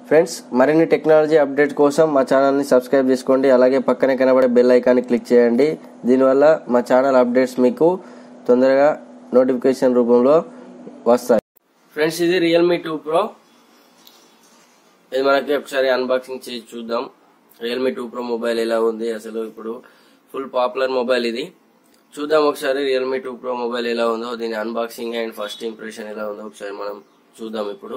friends మరిన్ని technology update కోసం మా ఛానల్ని సబ్స్క్రైబ్ చేసుకోండి అలాగే పక్కనే కనబడే బెల్ ఐకాన్ని క్లిక్ చేయండి దీనివల్ల మా ఛానల్ అప్డేట్స్ మీకు తొందరగా నోటిఫికేషన్ రూపంలో వస్తాయి ఫ్రెండ్స్ ఇది రియల్మీ టూ ప్రో ఇది మనకి ఒకసారి అన్బాక్సింగ్ చేసి చూద్దాం రియల్మీ టూ ప్రో మొబైల్ ఎలా ఉంది అసలు ఇప్పుడు ఫుల్ పాపులర్ మొబైల్ ఇది చూద్దాం ఒకసారి రియల్మీ టూ ప్రో మొబైల్ ఎలా ఉందో దీని అన్బాక్సింగ్ అండ్ ఫస్ట్ ఇంప్రెషన్ ఎలా ఉందో ఒకసారి మనం చూద్దాం ఇప్పుడు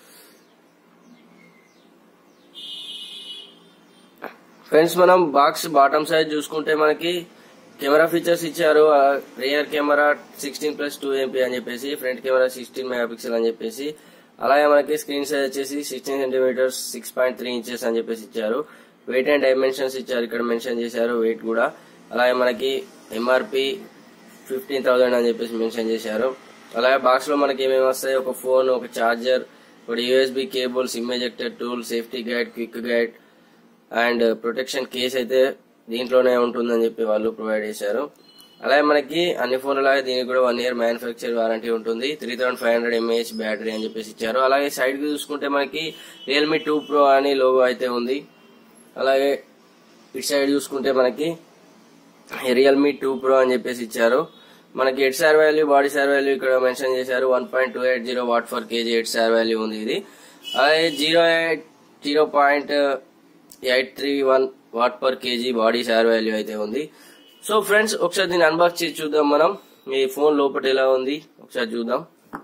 ఫ్రెండ్స్ మనం బాక్స్ బాటమ్ సైజ్ చూసుకుంటే మనకి కెమెరా ఫీచర్స్ ఇచ్చారు rear camera sixteen plus two MP అని చెప్పేసి front camera sixteen megapixel అని చెప్పేసి అలాగే మనకి స్క్రీన్ సైజ్ వచ్చేసి sixteen centimetres six point three inches అని చెప్పేసి ఇచ్చారు వెయిట్ అండ్ డైమెన్షన్స్ ఇచ్చారు ఇక్కడ మెన్షన్ చేశారు వెయిట్ కూడా అలాగే మనకి ఎంఆర్పి ఫిఫ్టీన్ థౌసండ్ అని చెప్పేసి మెన్షన్ చేశారు అలాగే బాక్స్ లో మనకి ఏమేమి వస్తాయి ఒక ఫోన్ ఒక చార్జర్ ఒక USB cable sim ejector tool safety guide quick guide and protection case అయితే దీంట్లోనే ఉంటుందని చెప్పి వాళ్ళు ప్రొవైడ్ చేశారు అలాగే మనకి అన్ని ఫోన్ల లాగా దీనికి కూడా వన్ ఇయర్ మ్యానుఫ్యాక్చర్ వారంటీ ఉంటుంది three thousand five hundred mAh battery అని చెప్పేసి ఇచ్చారు అలాగే సైడ్ కి చూసుకుంటే మనకి రియల్మీ టూ ప్రో అని లోగో అయితే ఉంది అలాగే ఇటు సైడ్ చూసుకుంటే మనకి రియల్మీ టూ ప్రో అని చెప్పేసి ఇచ్చారు మనకి head SAR value body SAR value ఇక్కడ మెన్షన్ చేశారు one point two eight zero watt for kg head SAR value ఉంది ఇది అలాగే zero eight zero point eight three one watt per kg body SAR value అయితే ఉంది so friends ఒకసారి దీన్ని unbox చేసి చూద్దాం మనం మీ ఫోన్ లోపల ఎలా ఉంది ఒకసారి చూద్దాం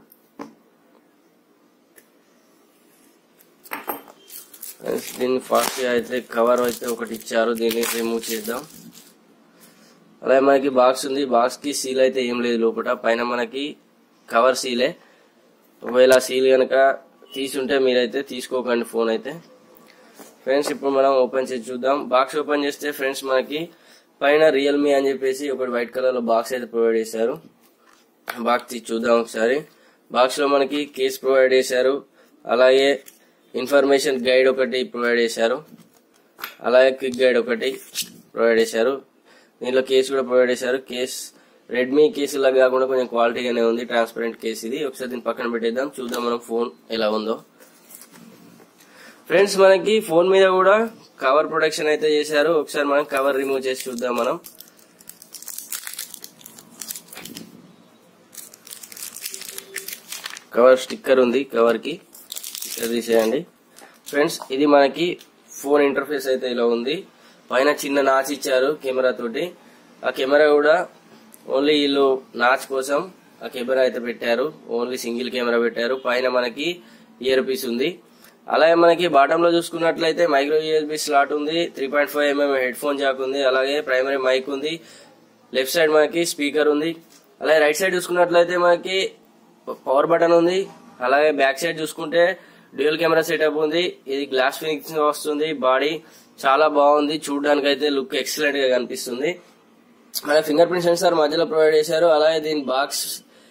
Friends, దీన్ని ఫాస్ట్ గా అయితే కవర్ అయితే ఒకటి ఇచ్చారు దీన్ని రిమూవ్ చేద్దాం అలాగే మనకి బాక్స్ ఉంది బాక్స్ కి సీల్ అయితే ఏం లేదు లోపల పైన మనకి కవర్ సీలే ఒకవేళ సీల్ కనుక తీసుంటే మీరైతే తీసుకోకండి ఫోన్ అయితే ఫ్రెండ్స్ ఇప్పుడు మనం ఓపెన్ చేసి చూద్దాం బాక్స్ ఓపెన్ చేస్తే ఫ్రెండ్స్ మనకి పైన రియల్మీ అని చెప్పేసి ఒకటి వైట్ కలర్ లో బాక్స్ అయితే ప్రొవైడ్ చేశారు బాక్స్ తీసి చూద్దాం ఒకసారి బాక్స్ లో మనకి కేస్ ప్రొవైడ్ చేశారు అలాగే ఇన్ఫర్మేషన్ గైడ్ ఒకటి ప్రొవైడ్ చేశారు అలాగే క్విక్ గైడ్ ఒకటి ప్రొవైడ్ చేశారు దీనిలో కేసు కూడా ప్రొవైడ్ చేశారు కేస్ రెడ్మీ కేసు లాగా కాకుండా కొంచెం క్వాలిటీగానే ఉంది ట్రాన్స్పరెంట్ కేసు ఇది ఒకసారి దీన్ని పక్కన పెట్టేద్దాం చూద్దాం మనం ఫోన్ ఎలా ఉందో ఫ్రెండ్స్ మనకి ఫోన్ మీద కూడా కవర్ ప్రొటెక్షన్ అయితే చేశారు ఒకసారి మనం కవర్ రిమూవ్ చేసి చూద్దాం మనం కవర్ స్టిక్కర్ ఉంది కవర్ కి స్టిక్కర్ తీసేయండి ఫ్రెండ్స్ ఇది మనకి ఫోన్ ఇంటర్ఫేస్ అయితే ఇలా ఉంది పైన చిన్న నాచ్ ఇచ్చారు కెమెరా తోటి ఆ కెమెరా కూడా ఓన్లీ వీళ్ళు నాచ్ కోసం ఆ కెమెరా అయితే పెట్టారు ఓన్లీ సింగిల్ కెమెరా పెట్టారు పైన మనకి ఇయర్ పీస్ ఉంది అలాగే మనకి బాటమ్ లో చూసుకున్నట్లయితే మైక్రో యూఎస్బి స్లాట్ ఉంది three point five mm headphone jack ఉంది అలాగే ప్రైమరీ మైక్ ఉంది లెఫ్ట్ సైడ్ మనకి స్పీకర్ ఉంది అలాగే రైట్ సైడ్ చూసుకున్నట్లయితే మనకి పవర్ బటన్ ఉంది అలాగే బ్యాక్ సైడ్ చూసుకుంటే డ్యూయల్ కెమెరా సెటప్ ఉంది ఇది గ్లాస్ ఫినిక్స్ వస్తుంది బాడీ చాలా బాగుంది చూడడానికి అయితే లుక్ ఎక్సలెంట్ గా కనిపిస్తుంది మన ఫింగర్ ప్రింట్ సెన్సార్ మధ్యలో ప్రొవైడ్ చేశారు అలాగే దీని బాక్స్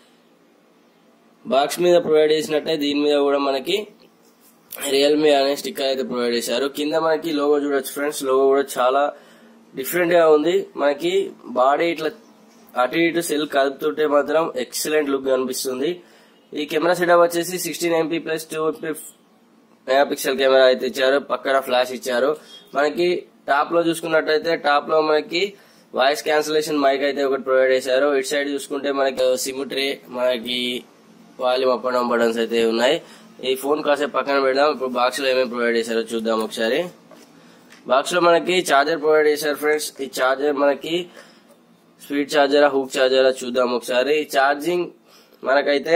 బాక్స్ మీద ప్రొవైడ్ చేసినట్టే దీని మీద కూడా మనకి రియల్మీ అనే స్టిక్కర్ అయితే ప్రొవైడ్ చేశారు కింద మనకి లోగో చూడొచ్చు ఫ్రెండ్స్ లోగో కూడా చాలా డిఫరెంట్ గా ఉంది మనకి బాడీ ఇట్లా అటు ఇటు సెల్ కదుపుతుంటే మాత్రం ఎక్సలెంట్ లుక్ కనిపిస్తుంది ఈ కెమెరా సెటప్ వచ్చేసి sixteen MP plus two MP megapixel camera అయితే ఇచ్చారు పక్కన ఫ్లాష్ ఇచ్చారు మనకి టాప్ లో చూసుకున్నట్టయితే టాప్ లో మనకి వాయిస్ క్యాన్సిలేషన్ మైక్ అయితే ఒకటి ప్రొవైడ్ చేశారు ఇటు సైడ్ చూసుకుంటే మనకి సిమ్ ట్రే మనకి volume up and down buttons అయితే ఉన్నాయి ఈ ఫోన్ కాసేపు పక్కన పెడదాం ఇప్పుడు బాక్స్ లో ఏమేమి ప్రొవైడ్ చేశారో చూద్దాం ఒకసారి బాక్స్ లో మనకి చార్జర్ ప్రొవైడ్ చేశారు ఫ్రెండ్స్ ఈ చార్జర్ మనకి స్పీడ్ చార్జరా హూక్ చార్జరా చూద్దాం ఒకసారి ఛార్జింగ్ మనకైతే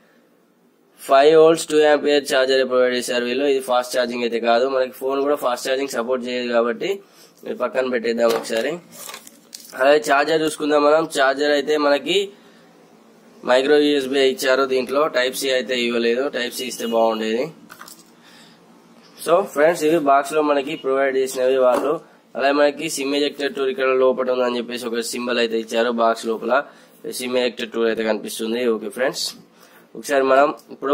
five volts two ampere charger provide చేశారు వీళ్ళు ఇది ఫాస్ట్ ఛార్జింగ్ అయితే కాదు మనకి ఫోన్ కూడా ఫాస్ట్ ఛార్జింగ్ సపోర్ట్ చేయదు కాబట్టి ఇది పక్కన పెట్టేద్దాం ఒకసారి అలాగే చార్జర్ చూసుకుందాం మనం చార్జర్ అయితే మనకి మైక్రో యూఎస్బి ఇచ్చారు దీంట్లో టైప్ సి అయితే ఇవ్వలేదు టైప్ సి ఇస్తే బాగుండేది సో ఫ్రెండ్స్ ఇవి బాక్స్ లో మనకి ప్రొవైడ్ చేసినవి వాళ్ళు అలాగే మనకి సిమ్ ఎజెక్టర్ టూర్ ఇక్కడ లోపల ఉందని చెప్పేసి ఒక సింబల్ అయితే ఇచ్చారు బాక్స్ లోపల సిమ్ ఎజెక్టర్ టూర్ అయితే కనిపిస్తుంది ఓకే ఫ్రెండ్స్ ఒకసారి మనం ఇప్పుడు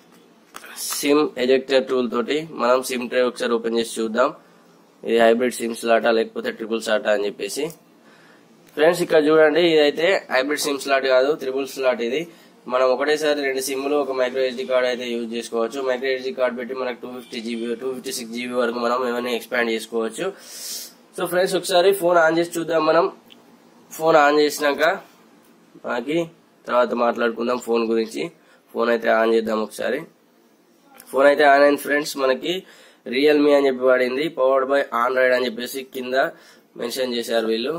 సిమ్ ఎజెక్టర్ టూల్ తోటి మనం సిమ్ ట్రే ఒకసారి ఓపెన్ చేసి చూద్దాం ఇది హైబ్రిడ్ సిమ్ స్లాటా లేకపోతే ట్రిపుల్ స్లాటా అని చెప్పేసి ఫ్రెండ్స్ ఇక్కడ చూడండి ఇదైతే హైబ్రిడ్ సిమ్ స్లాట్ కాదు త్రిబుల్ స్లాట్ ఇది మనం ఒకటేసారి రెండు సిమ్లు ఒక మైక్రో ఎస్డి కార్డ్ అయితే యూజ్ చేసుకోవచ్చు మైక్రో ఎస్డి కార్డ్ పెట్టి మనకు two fifty GB two fifty six GB వరకు మనం ఏమైనా ఎక్స్పాండ్ చేసుకోవచ్చు సో ఫ్రెండ్స్ ఒకసారి ఫోన్ ఆన్ చేసి చూద్దాం మనం ఫోన్ ఆన్ చేసినాక మనకి తర్వాత మాట్లాడుకుందాం ఫోన్ గురించి ఫోన్ అయితే ఆన్ చేద్దాం ఒకసారి ఫోన్ అయితే ఆన్ అయింది ఫ్రెండ్స్ మనకి రియల్మీ అని చెప్పి వాడింది పవర్డ్ బై ఆండ్రాయిడ్ అని చెప్పేసి కింద మెన్షన్ చేశారు వీళ్ళు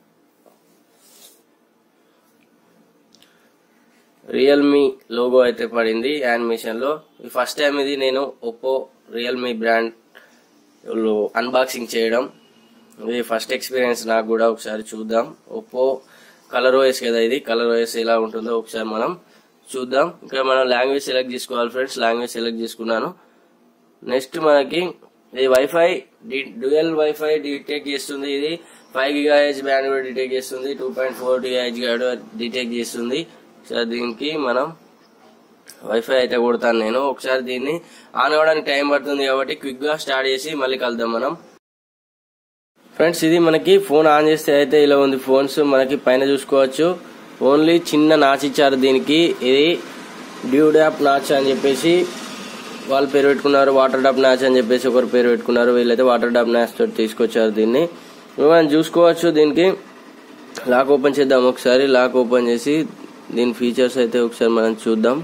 రియల్మీ లోగో అయితే పడింది యానిమేషన్ లో ఫస్ట్ టైం ఇది నేను ఒప్పో రియల్మీ బ్రాండ్ అన్బాక్సింగ్ చేయడం ఇది ఫస్ట్ ఎక్స్పీరియన్స్ నాకు కూడా ఒకసారి చూద్దాం ఒప్పో కలర్ ఓఎస్ కదా ఇది కలర్ ఓఎస్ ఎలా ఉంటుందో ఒకసారి మనం చూద్దాం ఇక్కడ మనం లాంగ్వేజ్ సెలెక్ట్ చేసుకోవాలి ఫ్రెండ్స్ లాంగ్వేజ్ సెలెక్ట్ చేసుకున్నాను నెక్స్ట్ మనకి ఇది వైఫై డ్యూయల్ వైఫై డిటెక్ట్ చేస్తుంది ఇది ఫైవ్ గిగా హెచ్ బ్యాండ్ కూడా డిటెక్ట్ చేస్తుంది two point four giga H కూడా డిటెక్ట్ చేస్తుంది ఒకసారి దీనికి మనం వైఫై అయితే కొడతాను నేను ఒకసారి దీన్ని ఆన్ అవ్వడానికి టైం పడుతుంది కాబట్టి క్విక్ గా స్టార్ట్ చేసి మళ్ళీ కలుద్దాం మనం ఫ్రెండ్స్ ఇది మనకి ఫోన్ ఆన్ చేస్తే అయితే ఇలా ఉంది ఫోన్స్ మనకి పైన చూసుకోవచ్చు ఓన్లీ చిన్న నాచ్ ఇచ్చారు దీనికి ఇది డ్యూడ్ యాప్ నాచ్ అని చెప్పేసి వాళ్ళు పేరు పెట్టుకున్నారు వాటర్ డాప్ మ్యాచ్ అని చెప్పేసి ఒకరు పేరు పెట్టుకున్నారు వీళ్ళైతే వాటర్ డాప్ మ్యాచ్ తోటి తీసుకొచ్చారు దీన్ని మనం చూసుకోవచ్చు దీనికి లాక్ ఓపెన్ చేద్దాం ఒకసారి లాక్ ఓపెన్ చేసి దీని ఫీచర్స్ అయితే ఒకసారి మనం చూద్దాం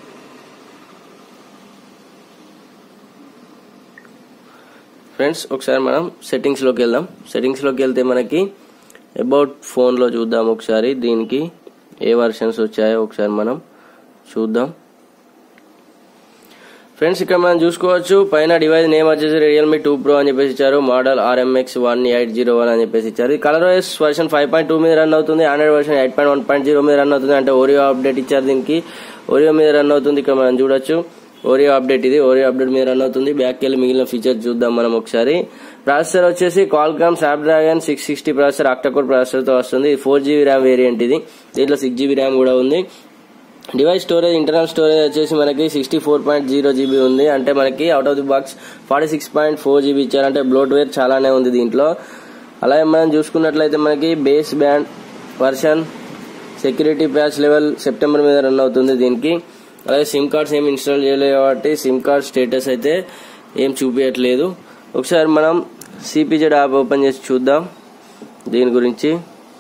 ఫ్రెండ్స్ ఒకసారి మనం సెట్టింగ్స్ లోకి వెళ్దాం సెట్టింగ్స్ లోకి వెళ్తే మనకి అబౌట్ ఫోన్ లో చూద్దాం ఒకసారి దీనికి ఏ వర్షన్స్ వచ్చాయో ఒకసారి మనం చూద్దాం ఫ్రెండ్స్ ఇక్కడ మనం చూసుకోవచ్చు పైన డివైస్ నేమ్ వచ్చేసి రియల్మీ టూ ప్రో అని చెప్పేసి ఇచ్చారు model RMX one eight zero one అని చెప్పేసి ఇచ్చారు ఈ ColorOS version five point two మీద రన్ అవుతుంది Android version eight point one point zero మీద రన్ అవుతుంది అంటే ఓరియో అప్డేట్ ఇచ్చారు దీనికి ఓరియో మీద రన్ అవుతుంది ఇక్కడ మనం చూడొచ్చు ఓరియో అప్డేట్ ఇది ఓరియో అప్డేట్ మీద రన్ అవుతుంది బ్యాక్ వెళ్ళి మిగిలిన ఫీచర్స్ చూద్దాం మనం ఒకసారి ప్రాసెసర్ వచ్చేసి Qualcomm Snapdragon six sixty processor octacore processor తో వస్తుంది ఫోర్ జీబీ ర్యామ్ వేరియంట్ ఇది దీంట్లో సిక్స్ జీబీ ర్యామ్ కూడా ఉంది డివైస్ స్టోరేజ్ ఇంటర్నల్ స్టోరేజ్ వచ్చేసి మనకి sixty four point zero GB ఉంది అంటే మనకి out of the box forty six point four GB ఇచ్చారు అంటే బ్లోట్ వేర్ చాలానే ఉంది దీంట్లో అలాగే మనం చూసుకున్నట్లయితే మనకి base band version security patch level September మీద రన్ అవుతుంది దీనికి అలాగే సిమ్ కార్డ్స్ ఏం ఇన్స్టాల్ చేయలేదు కాబట్టి సిమ్ కార్డ్ స్టేటస్ అయితే ఏం చూపించట్లేదు ఒకసారి మనం సిపిజెడ్ యాప్ ఓపెన్ చేసి చూద్దాం దీని గురించి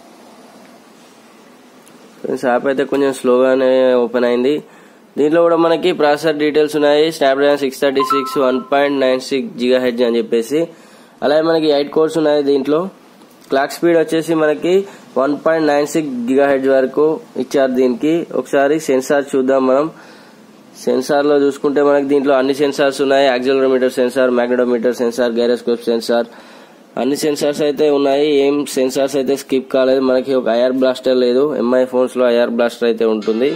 ఫ్రెండ్స్ యాప్ అయితే కొంచెం స్లోగానే ఓపెన్ అయింది దీంట్లో కూడా మనకి ప్రాసెసర్ డీటెయిల్స్ ఉన్నాయి Snapdragon six thirty six one point nine six giga H అని చెప్పేసి అలాగే మనకి ఎయిట్ కోర్స్ ఉన్నాయి దీంట్లో క్లాక్ స్పీడ్ వచ్చేసి మనకి one point nine six giga H వరకు ఇచ్చారు దీనికి ఒకసారి సెన్సార్ చూద్దాం మనం సెన్సార్ లో చూసుకుంటే మనకి దీంట్లో అన్ని సెన్సార్స్ ఉన్నాయి accelerometer sensor magnetometer sensor gyroscope sensor అన్ని సెన్సార్స్ అయితే ఉన్నాయి ఏం సెన్సార్స్ అయితే స్కిప్ కాలేదు మనకి ఒక ఐఆర్ బ్లాస్టర్ లేదు ఎంఐ ఫోన్స్ లో ఐఆర్ బ్లాస్టర్ అయితే ఉంటుంది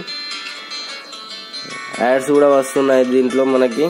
యాడ్స్ కూడా వస్తున్నాయి దీంట్లో మనకి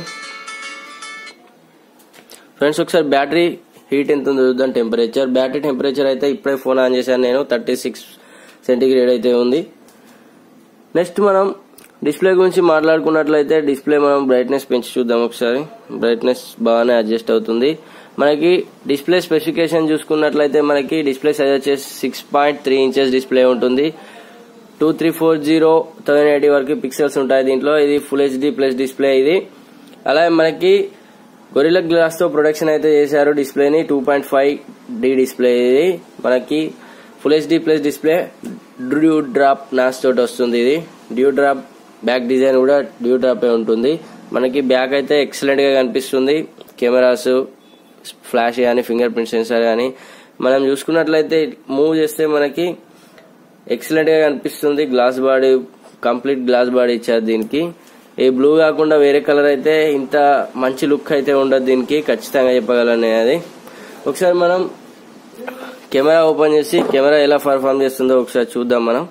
ఫ్రెండ్స్ ఒకసారి బ్యాటరీ హీట్ ఎంత ఉందో చూద్దాం టెంపరేచర్ బ్యాటరీ టెంపరేచర్ అయితే ఇప్పుడే ఫోన్ ఆన్ చేశాను నేను థర్టీ సిక్స్ సెంటీగ్రేడ్ అయితే ఉంది నెక్స్ట్ మనం డిస్ప్లే గురించి మాట్లాడుకున్నట్లయితే డిస్ప్లే మనం బ్రైట్నెస్ పెంచి చూద్దాం ఒకసారి బ్రైట్నెస్ బాగానే అడ్జస్ట్ అవుతుంది మనకి డిస్ప్లే స్పెసిఫికేషన్ చూసుకున్నట్లయితే మనకి డిస్ప్లే సైజ్ వచ్చేసి six point three inches display ఉంటుంది two three four zero thousand eighty వరకు పిక్సెల్స్ ఉంటాయి దీంట్లో ఇది ఫుల్ హెచ్డి ప్లస్ డిస్ప్లే ఇది అలాగే మనకి గొరిల్ల గ్లాస్ తో ప్రొడక్షన్ అయితే చేశారు డిస్ప్లేని two point five D display ఇది మనకి full HD plus display dew drop notch తోటి వస్తుంది ఇది డ్యూ డ్రాప్ బ్యాక్ డిజైన్ కూడా డ్యూ డ్రాప్ ఉంటుంది మనకి బ్యాక్ అయితే ఎక్సలెంట్ గా కనిపిస్తుంది కెమెరాస్ ఫ్లాష్ కానీ ఫింగర్ ప్రింట్ సెన్సార్ కానీ మనం చూసుకున్నట్లయితే మూవ్ చేస్తే మనకి ఎక్సలెంట్ గా కనిపిస్తుంది glass body complete glass body ఇచ్చారు దీనికి ఈ బ్లూ కాకుండా వేరే కలర్ అయితే ఇంత మంచి లుక్ అయితే ఉండదు దీనికి ఖచ్చితంగా చెప్పగలను అది ఒకసారి మనం కెమెరా ఓపెన్ చేసి కెమెరా ఎలా పర్ఫామ్ చేస్తుందో ఒకసారి చూద్దాం మనం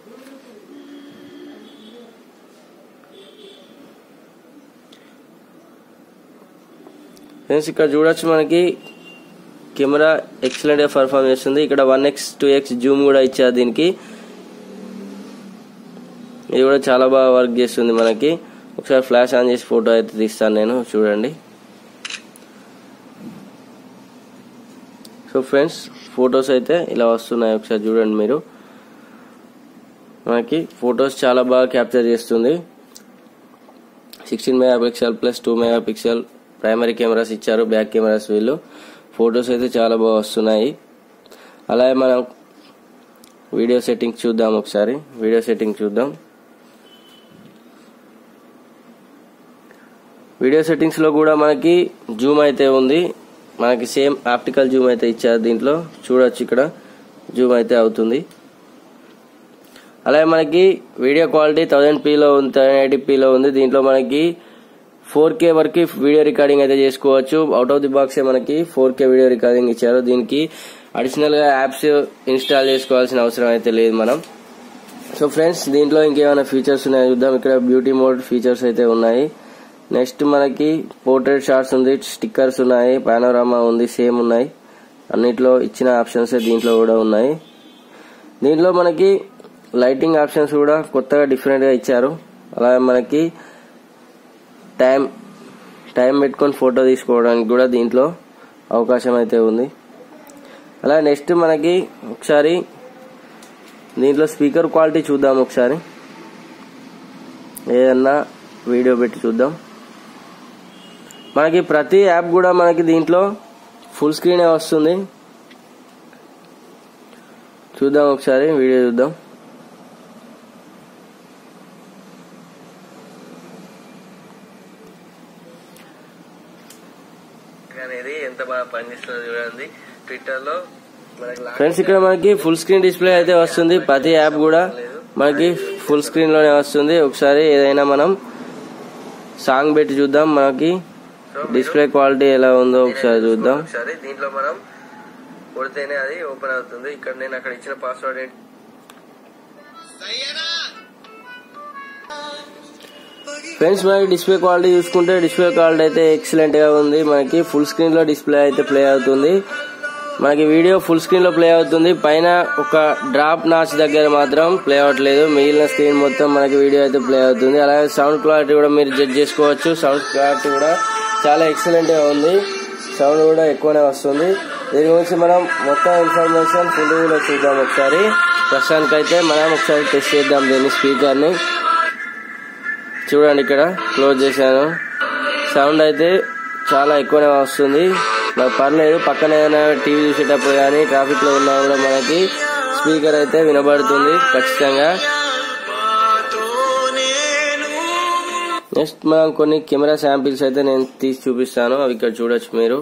ఫ్రెండ్స్ ఇక్కడ చూడొచ్చు మనకి కెమెరా ఎక్సలెంట్ గా పర్ఫామ్ చేస్తుంది ఇక్కడ one X two X zoom కూడా ఇచ్చారు దీనికి ఇది కూడా చాలా బాగా వర్క్ చేస్తుంది మనకి ఒకసారి ఫ్లాష్ ఆన్ చేసి ఫోటో అయితే తీస్తాను నేను చూడండి సో ఫ్రెండ్స్ ఫొటోస్ అయితే ఇలా వస్తున్నాయి ఒకసారి చూడండి మీరు మనకి ఫొటోస్ చాలా బాగా క్యాప్చర్ చేస్తుంది sixteen megapixel plus two megapixel primary cameras ఇచ్చారు బ్యాక్ కెమెరాస్ వీళ్ళు ఫొటోస్ అయితే చాలా బాగా వస్తున్నాయి అలాగే మనం వీడియో సెట్టింగ్స్ చూద్దాం ఒకసారి వీడియో సెట్టింగ్ చూద్దాం వీడియో సెట్టింగ్స్ లో కూడా మనకి జూమ్ అయితే ఉంది మనకి సేమ్ ఆప్టికల్ జూమ్ అయితే ఇచ్చారు దీంట్లో చూడొచ్చు ఇక్కడ జూమ్ అయితే అవుతుంది అలాగే మనకి వీడియో క్వాలిటీ థౌజండ్ పీలో ఉంది థౌజండ్ ఎయిటీ పీలో ఉంది దీంట్లో మనకి ఫోర్ కే వరకు వీడియో రికార్డింగ్ అయితే చేసుకోవచ్చు అవుట్ ఆఫ్ ది బాక్స్ మనకి ఫోర్ కే వీడియో రికార్డింగ్ ఇచ్చారు దీనికి అడిషనల్ గా యాప్స్ ఇన్స్టాల్ చేసుకోవాల్సిన అవసరం అయితే లేదు మనం సో ఫ్రెండ్స్ దీంట్లో ఇంకేమైనా ఫీచర్స్ ఉన్నాయో చూద్దాం ఇక్కడ బ్యూటీ మోడ్ ఫీచర్స్ అయితే ఉన్నాయి నెక్స్ట్ మనకి పోర్ట్రేట్ షాట్స్ ఉంది స్టిక్కర్స్ ఉన్నాయి పానోరామా ఉంది సేమ్ ఉన్నాయి అన్నిట్లో ఇచ్చిన ఆప్షన్స్ దీంట్లో కూడా ఉన్నాయి దీంట్లో మనకి లైటింగ్ ఆప్షన్స్ కూడా కొత్తగా డిఫరెంట్ గా ఇచ్చారు అలాగే మనకి టైం టైం పెట్టుకొని ఫోటో తీసుకోవడానికి కూడా దీంట్లో అవకాశం అయితే ఉంది అలా నెక్స్ట్ మనకి ఒకసారి దీంట్లో స్పీకర్ క్వాలిటీ చూద్దాం ఒకసారి ఏదన్నా వీడియో పెట్టి చూద్దాం మనకి ప్రతి యాప్ కూడా మనకి దీంట్లో ఫుల్ స్క్రీనే వస్తుంది చూద్దాం ఒకసారి వీడియో చూద్దాం అనేది ఎంత బాగా పనిచేస్తుందో చూడండి ట్విట్టర్ లో ఫ్రెండ్స్ ఇక్కడ మనకి ఫుల్ స్క్రీన్ డిస్ప్లే అయితే వస్తుంది ప్రతి యాప్ కూడా మనకి ఫుల్ స్క్రీన్ లోనే వస్తుంది ఒకసారి ఏదైనా మనం సాంగ్ పెట్టి చూద్దాం మనకి డిస్ప్లే క్వాలిటీ ఎలా ఉందో ఒకసారి చూద్దాం ఒకసారి దీంట్లో మనం కొడితేనే అది ఓపెన్ అవుతుంది ఇక్కడ నేను అక్కడ ఇచ్చిన పాస్వర్డ్ ఏంటి ఫ్రెండ్స్ మనకి డిస్ప్లే క్వాలిటీ చూసుకుంటే డిస్ప్లే క్వాలిటీ అయితే ఎక్సలెంట్ గా ఉంది మనకి ఫుల్ స్క్రీన్ లో డిస్ప్లే అయితే ప్లే అవుతుంది మనకి వీడియో ఫుల్ స్క్రీన్ లో ప్లే అవుతుంది పైన ఒక డ్రాప్ నాచ్ దగ్గర మాత్రం ప్లే అవ్వట్లేదు మిగిలిన స్క్రీన్ మొత్తం మనకి వీడియో అయితే ప్లే అవుతుంది అలాగే సౌండ్ క్వాలిటీ కూడా మీరు జడ్జ్ చేసుకోవచ్చు సౌండ్ క్వాలిటీ కూడా చాలా ఎక్సలెంట్ గా ఉంది సౌండ్ కూడా ఎక్కువనే వస్తుంది దీని గురించి మనం మొత్తం ఇన్ఫర్మేషన్ ఫుల్ లో చూద్దాం ఒకసారి ప్రస్తుతానికైతే మనం ఒకసారి టెస్ట్ చేద్దాం దీన్ని స్పీకర్ ని చూడండి ఇక్కడ క్లోజ్ చేశాను సౌండ్ అయితే చాలా ఎక్కువనే వస్తుంది నాకు పర్లేదు పక్కన ఏదైనా టీవీ చూసేటప్పుడు కానీ ట్రాఫిక్ లో ఉన్నా కూడా మనకి స్పీకర్ అయితే వినబడుతుంది ఖచ్చితంగా నెక్స్ట్ మనం కొన్ని కెమెరా శాంపిల్స్ అయితే నేను తీసి చూపిస్తాను అవి ఇక్కడ చూడొచ్చు మీరు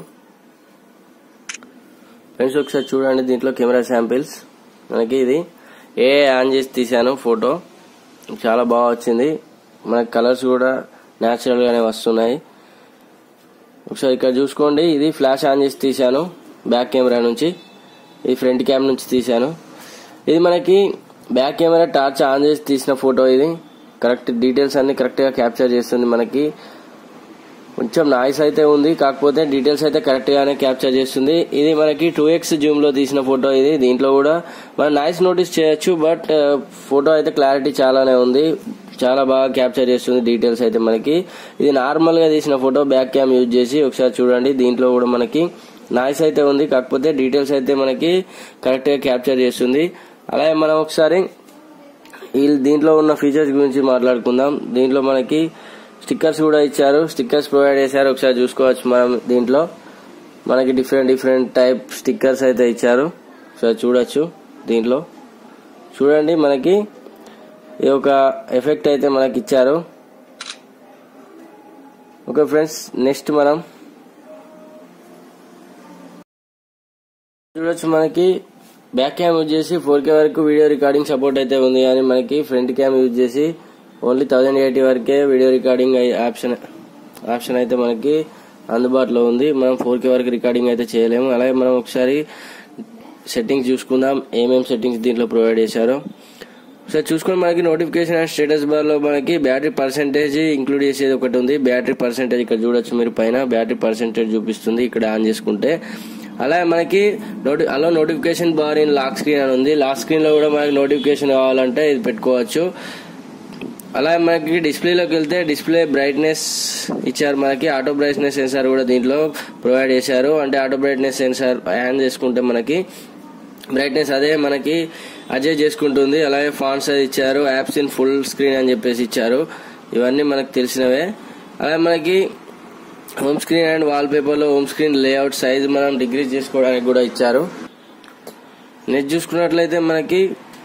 ఫ్రెండ్స్ ఒకసారి చూడండి దీంట్లో కెమెరా శాంపిల్స్ మనకి ఇది ఏ ఆన్ చేసి తీసాను ఫోటో చాలా బాగా వచ్చింది మనకి కలర్స్ కూడా న్యాచురల్ గానే వస్తున్నాయి ఒకసారి ఇక్కడ చూసుకోండి ఇది ఫ్లాష్ ఆన్ చేసి తీశాను బ్యాక్ కెమెరా నుంచి ఇది ఫ్రంట్ క్యామ్ నుంచి తీశాను ఇది మనకి బ్యాక్ కెమెరా టార్చ్ ఆన్ చేసి తీసిన ఫోటో ఇది కరెక్ట్ డీటెయిల్స్ అన్ని కరెక్ట్ గా క్యాప్చర్ చేస్తుంది మనకి కొంచెం నాయిస్ అయితే ఉంది కాకపోతే డీటెయిల్స్ అయితే కరెక్ట్ గానే క్యాప్చర్ చేస్తుంది ఇది మనకి టూ ఎక్స్ జూమ్ లో తీసిన ఫోటో ఇది దీంట్లో కూడా మనం నాయిస్ నోటీస్ చేయొచ్చు బట్ ఫోటో అయితే క్లారిటీ చాలానే ఉంది చాలా బాగా క్యాప్చర్ చేస్తుంది డీటెయిల్స్ అయితే మనకి ఇది నార్మల్ గా తీసిన ఫోటో బ్యాక్ క్యామ్ యూజ్ చేసి ఒకసారి చూడండి దీంట్లో కూడా మనకి నాయిస్ అయితే ఉంది కాకపోతే డీటెయిల్స్ అయితే మనకి కరెక్ట్ గా క్యాప్చర్ చేస్తుంది అలాగే మనం ఒకసారి వీళ్ళు దీంట్లో ఉన్న ఫీచర్స్ గురించి మాట్లాడుకుందాం దీంట్లో మనకి స్టిక్కర్స్ కూడా ఇచ్చారు స్టిక్కర్స్ ప్రొవైడ్ చేశారు ఒకసారి చూసుకోవచ్చు మనం దీంట్లో మనకి డిఫరెంట్ డిఫరెంట్ టైప్ స్టిక్కర్స్ అయితే ఇచ్చారు ఒకసారి చూడొచ్చు దీంట్లో చూడండి మనకి ఈ ఒక ఎఫెక్ట్ అయితే మనకి ఇచ్చారు ఓకే ఫ్రెండ్స్ నెక్స్ట్ మనం చూడొచ్చు మనకి బ్యాక్ క్యామ్ యూజ్ చేసి ఫోర్ కే వరకు వీడియో రికార్డింగ్ సపోర్ట్ అయితే ఉంది కానీ మనకి ఫ్రంట్ క్యామ్ యూజ్ చేసి ఓన్లీ థౌజండ్ ఎయిటీ వరకే వీడియో రికార్డింగ్ ఆప్షన్ ఆప్షన్ అయితే మనకి అందుబాటులో ఉంది మనం ఫోర్ కే వరకు రికార్డింగ్ అయితే చేయలేము అలాగే మనం ఒకసారి సెట్టింగ్స్ చూసుకుందాం ఏమేం సెట్టింగ్స్ దీంట్లో ప్రొవైడ్ చేశారో ఒకసారి చూసుకొని మనకి నోటిఫికేషన్ అండ్ స్టేటస్ బార్ లో మనకి బ్యాటరీ పర్సెంటేజ్ ఇంక్లూడ్ చేసేది ఒకటి ఉంది బ్యాటరీ పర్సెంటేజ్ ఇక్కడ చూడొచ్చు మీరు పైన బ్యాటరీ పర్సెంటేజ్ చూపిస్తుంది ఇక్కడ ఆన్ చేసుకుంటే అలాగే మనకి నోటి అలా notification bar in lock screen అని ఉంది లాక్ స్క్రీన్ లో కూడా మనకి నోటిఫికేషన్ కావాలంటే ఇది పెట్టుకోవచ్చు అలాగే మనకి డిస్ప్లేలోకి వెళ్తే డిస్ప్లే బ్రైట్నెస్ ఇచ్చారు మనకి ఆటో బ్రైట్నెస్ సెన్సార్ కూడా దీంట్లో ప్రొవైడ్ చేశారు అంటే ఆటో బ్రైట్నెస్ సెన్సార్ ఆన్ చేసుకుంటే మనకి బ్రైట్నెస్ అదే మనకి అడ్జస్ట్ చేసుకుంటుంది అలాగే ఫాన్ సైజ్ ఇచ్చారు యాప్స్ ఇన్ ఫుల్ స్క్రీన్ అని చెప్పేసి ఇచ్చారు ఇవన్నీ మనకు తెలిసినవే అలాగే మనకి home screen and wallpaper లో హోమ్ స్క్రీన్ లేఅవుట్ సైజ్ మనం డిగ్రీస్ చేసుకోవడానికి కూడా ఇచ్చారు నెక్స్ట్ చూసుకున్నట్లయితే మనకి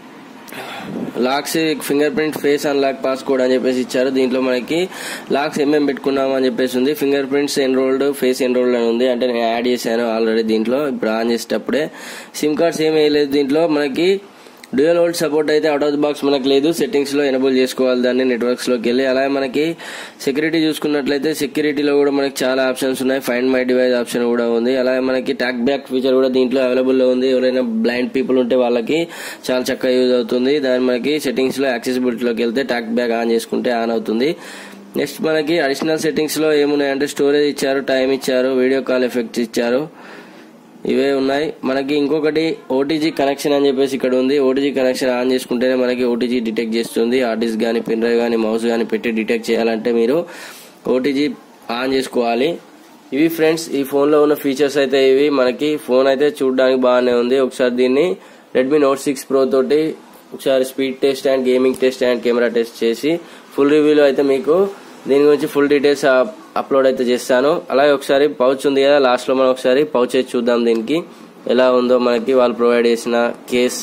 locks fingerprint face unlock passcode అని చెప్పేసి ఇచ్చారు దీంట్లో మనకి లాక్స్ ఏమేమి పెట్టుకున్నాము అని చెప్పేసి ఉంది fingerprints enrolled face enrolled అని ఉంది అంటే నేను యాడ్ చేశాను ఆల్రెడీ దీంట్లో ఇప్పుడు ఆన్ చేసేటప్పుడే సిమ్ కార్డ్స్ ఏమీ వేయలేదు దీంట్లో మనకి డ్యూయల్ ఓల్డ్ సపోర్ట్ అయితే అవుట్ ఆఫ్ ది బాక్స్ మనకు లేదు సెట్టింగ్స్ లో ఎనబుల్ చేసుకోవాలి దాన్ని నెట్వర్క్స్ లోకి వెళ్ళి అలాగే మనకి సెక్యూరిటీ చూసుకున్నట్లయితే సెక్యూరిటీలో కూడా మనకి చాలా ఆప్షన్స్ ఉన్నాయి ఫైండ్ మై డివైస్ ఆప్షన్ కూడా ఉంది అలాగే మనకి టాక్ బ్యాక్ ఫీచర్ కూడా దీంట్లో అవైలబుల్ లో ఉంది ఎవరైనా బ్లైండ్ పీపుల్ ఉంటే వాళ్ళకి చాలా చక్కగా యూజ్ అవుతుంది దాని మనకి సెట్టింగ్స్ లో యాక్సెసిబిలిటీలోకి వెళ్తే టాక్ బ్యాక్ ఆన్ చేసుకుంటే ఆన్ అవుతుంది నెక్స్ట్ మనకి అడిషనల్ సెట్టింగ్స్ లో ఏమున్నాయంటే స్టోరేజ్ ఇచ్చారు టైం ఇచ్చారు వీడియో కాల్ ఎఫెక్ట్స్ ఇచ్చారు ఇవే ఉన్నాయి మనకి ఇంకొకటి ఓటీజీ కనెక్షన్ అని చెప్పేసి ఇక్కడ ఉంది ఓటీజీ కనెక్షన్ ఆన్ చేసుకుంటేనే మనకి ఓటీజీ డిటెక్ట్ చేస్తుంది హార్డ్ డిస్క్ కానీ పెన్ డ్రైవ్ కానీ మౌస్ కానీ పెట్టి డిటెక్ట్ చేయాలంటే మీరు ఓటీజీ ఆన్ చేసుకోవాలి ఇవి ఫ్రెండ్స్ ఈ ఫోన్ లో ఉన్న ఫీచర్స్ అయితే ఇవి మనకి ఫోన్ అయితే చూడడానికి బాగానే ఉంది ఒకసారి దీన్ని రెడ్మీ నోట్ సిక్స్ ప్రో తోటి ఒకసారి speed test and gaming test and camera test చేసి ఫుల్ రివ్యూలో అయితే మీకు దీని గురించి ఫుల్ డీటెయిల్స్ అప్లోడ్ అయితే చేస్తాను అలాగే ఒకసారి పౌచ్ ఉంది కదా లాస్ట్ లో మనం ఒకసారి పౌచ్ అయితే చూద్దాం దీనికి ఎలా ఉందో మనకి వాళ్ళు ప్రొవైడ్ చేసిన కేస్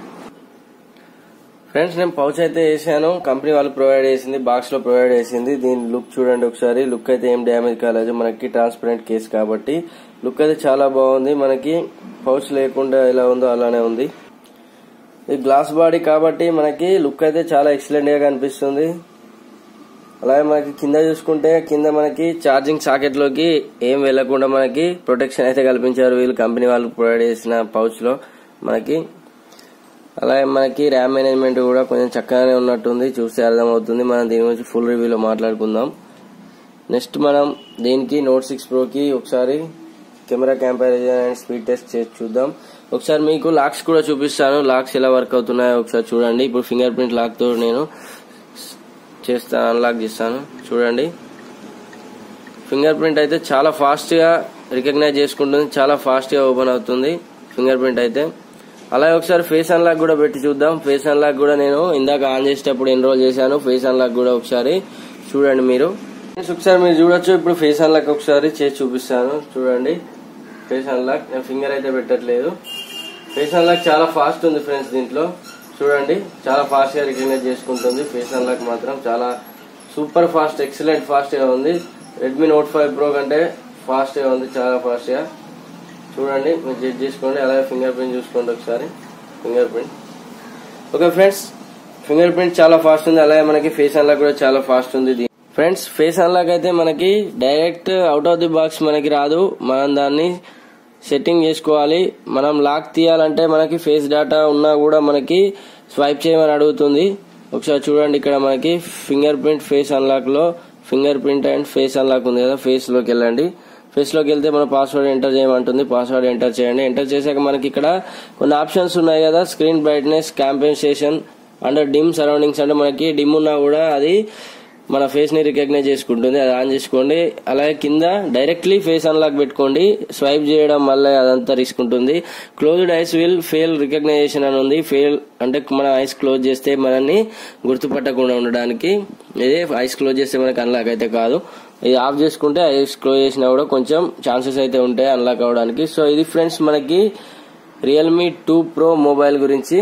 ఫ్రెండ్స్ నేను పౌచ్ అయితే వేసాను కంపెనీ వాళ్ళు ప్రొవైడ్ చేసింది బాక్స్ లో ప్రొవైడ్ చేసింది దీని లుక్ చూడండి ఒకసారి లుక్ అయితే ఏం డ్యామేజ్ కాలేదు మనకి ట్రాన్స్పరెంట్ కేస్ కాబట్టి లుక్ అయితే చాలా బాగుంది మనకి పౌచ్ లేకుండా ఎలా ఉందో అలానే ఉంది ఇది గ్లాస్ బాడీ కాబట్టి మనకి లుక్ అయితే చాలా ఎక్సలెంట్ గా కనిపిస్తుంది అలాగే మనకి కింద చూసుకుంటే కింద మనకి ఛార్జింగ్ సాకెట్ లోకి ఏం వెళ్లకుండా మనకి ప్రొటెక్షన్ అయితే కల్పించారు వీళ్ళు కంపెనీ వాళ్ళు ప్రొవైడ్ చేసిన పౌచ్ లో మనకి అలాగే మనకి ర్యామ్ మేనేజ్మెంట్ కూడా కొంచెం చక్కగానే ఉన్నట్టుంది చూస్తే అర్థమవుతుంది మనం దీని గురించి ఫుల్ రివ్యూలో మాట్లాడుకుందాం నెక్స్ట్ మనం దీనికి నోట్ సిక్స్ ప్రోకి ఒకసారి camera comparison and speed test చేసి చూద్దాం ఒకసారి మీకు లాక్స్ కూడా చూపిస్తాను లాక్స్ ఎలా వర్క్ అవుతున్నాయో ఒకసారి చూడండి ఇప్పుడు ఫింగర్ ప్రింట్ లాక్ తో నేను చేస్తాను అన్లాక్ చేస్తాను చూడండి ఫింగర్ ప్రింట్ అయితే చాలా ఫాస్ట్ గా రికగ్నైజ్ చేసుకుంటుంది చాలా ఫాస్ట్ గా ఓపెన్ అవుతుంది ఫింగర్ ప్రింట్ అయితే అలాగే ఒకసారి ఫేస్ అన్లాక్ కూడా పెట్టి చూద్దాం ఫేస్ అన్లాక్ కూడా నేను ఇందాక ఆన్ చేసేటప్పుడు ఎన్రోల్ చేశాను ఫేస్ అన్లాక్ కూడా ఒకసారి చూడండి మీరు ఒకసారి మీరు చూడొచ్చు ఇప్పుడు ఫేస్ అన్లాక్ ఒకసారి చేసి చూపిస్తాను చూడండి ఫేస్ అన్లాక్ నేను ఫింగర్ అయితే పెట్టట్లేదు ఫేస్ అన్లాక్ చాలా ఫాస్ట్ ఉంది ఫ్రెండ్స్ దీంట్లో చూడండి చాలా ఫాస్ట్ గా రికగ్నైజ్ చేసుకుంటుంది ఫేస్ అన్లాక్ మాత్రం చాలా సూపర్ ఫాస్ట్ ఎక్సలెంట్ ఫాస్ట్ గా ఉంది రెడ్మీ నోట్ ఫైవ్ ప్రో కంటే ఫాస్ట్ గా ఉంది చాలా ఫాస్ట్ గా చూడండి మీరు చెక్ చేసుకోండి అలాగే ఫింగర్ ప్రింట్ చూసుకోండి ఒకసారి fingerprint okay friends fingerprint చాలా ఫాస్ట్ ఉంది అలాగే మనకి ఫేస్ అన్లాక్ కూడా చాలా ఫాస్ట్ ఉంది ఫ్రెండ్స్ ఫేస్ అన్లాక్ అయితే మనకి direct out of the box మనకి రాదు మనం దాన్ని సెట్టింగ్ చేసుకోవాలి మనం లాక్ తీయాలంటే మనకి ఫేస్ డేటా ఉన్నా కూడా మనకి స్వైప్ చేయమని అడుగుతుంది ఒకసారి చూడండి ఇక్కడ మనకి ఫింగర్ ప్రింట్ ఫేస్ అన్లాక్ లో fingerprint and face unlock ఉంది కదా ఫేస్ లోకి వెళ్ళండి ఫేస్ లోకి వెళ్తే మన పాస్వర్డ్ ఎంటర్ చేయమంటుంది పాస్వర్డ్ ఎంటర్ చేయండి ఎంటర్ చేశాక మనకి ఇక్కడ కొన్ని ఆప్షన్స్ ఉన్నాయి కదా screen brightness compensation and dim surroundings అంటే మనకి డిమ్ ఉన్నా కూడా అది మన ఫేస్ ని రికగ్నైజ్ చేసుకుంటుంది అది ఆన్ చేసుకోండి అలాగే కింద డైరెక్ట్లీ ఫేస్ అన్లాక్ పెట్టుకోండి స్వైప్ చేయడం వల్ల అదంతా రిస్క్ ఉంటుంది closed eyes will fail recognition అని ఉంది ఫెయిల్ అంటే మన ఐస్ క్లోజ్ చేస్తే మనల్ని గుర్తుపట్టకుండా ఉండడానికి ఇదే ఐస్ క్లోజ్ చేస్తే మనకి అన్లాక్ అయితే కాదు ఇది ఆఫ్ చేసుకుంటే ఐస్ క్లోజ్ చేసినా కూడా కొంచెం ఛాన్సెస్ అయితే ఉంటాయి అన్లాక్ అవడానికి సో ఇది ఫ్రెండ్స్ మనకి రియల్మీ టూ ప్రో మొబైల్ గురించి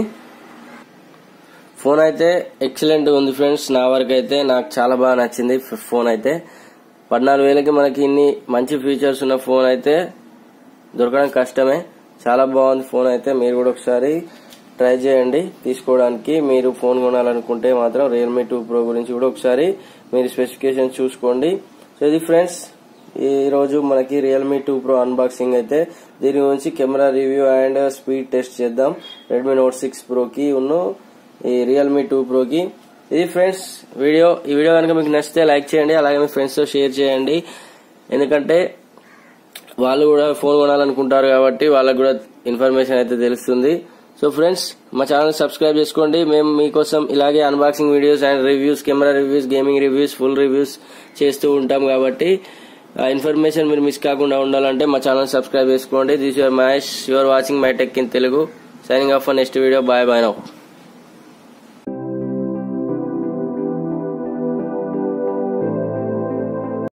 ఫోన్ అయితే ఎక్సలెంట్ ఉంది ఫ్రెండ్స్ నా వరకు అయితే నాకు చాలా బాగా నచ్చింది ఫోన్ అయితే పద్నాలుగు వేలకి మనకి ఇన్ని మంచి ఫీచర్స్ ఉన్న ఫోన్ అయితే దొరకడం కష్టమే చాలా బాగుంది ఫోన్ అయితే మీరు కూడా ఒకసారి ట్రై చేయండి తీసుకోవడానికి మీరు ఫోన్ కొనాలనుకుంటే మాత్రం రియల్మీ టూ ప్రో గురించి కూడా ఒకసారి మీరు స్పెసిఫికేషన్ చూసుకోండి సో ఇది ఫ్రెండ్స్ ఈ రోజు మనకి రియల్మీ టూ ప్రో అన్బాక్సింగ్ అయితే దీని గురించి camera review and speed test చేద్దాం రెడ్మీ నోట్ సిక్స్ ప్రోకి ఉన్ను ఈ రియల్మీ టూ ప్రోకి ఇది ఫ్రెండ్స్ వీడియో ఈ వీడియో కనుక మీకు నచ్చితే లైక్ చేయండి అలాగే మీ ఫ్రెండ్స్తో షేర్ చేయండి ఎందుకంటే వాళ్ళు కూడా ఫోన్ కొనాలనుకుంటారు కాబట్టి వాళ్ళకు కూడా ఇన్ఫర్మేషన్ అయితే తెలుస్తుంది సో ఫ్రెండ్స్ మా ఛానల్ సబ్స్క్రైబ్ చేసుకోండి మేము మీకోసం ఇలాగే unboxing videos and reviews camera reviews gaming reviews full reviews చేస్తూ ఉంటాం కాబట్టి ఆ ఇన్ఫర్మేషన్ మీరు మిస్ కాకుండా ఉండాలంటే మా ఛానల్ సబ్స్క్రైబ్ చేసుకోండి this your Mahesh you're watching my tech in Telugu signing off next video bye bye now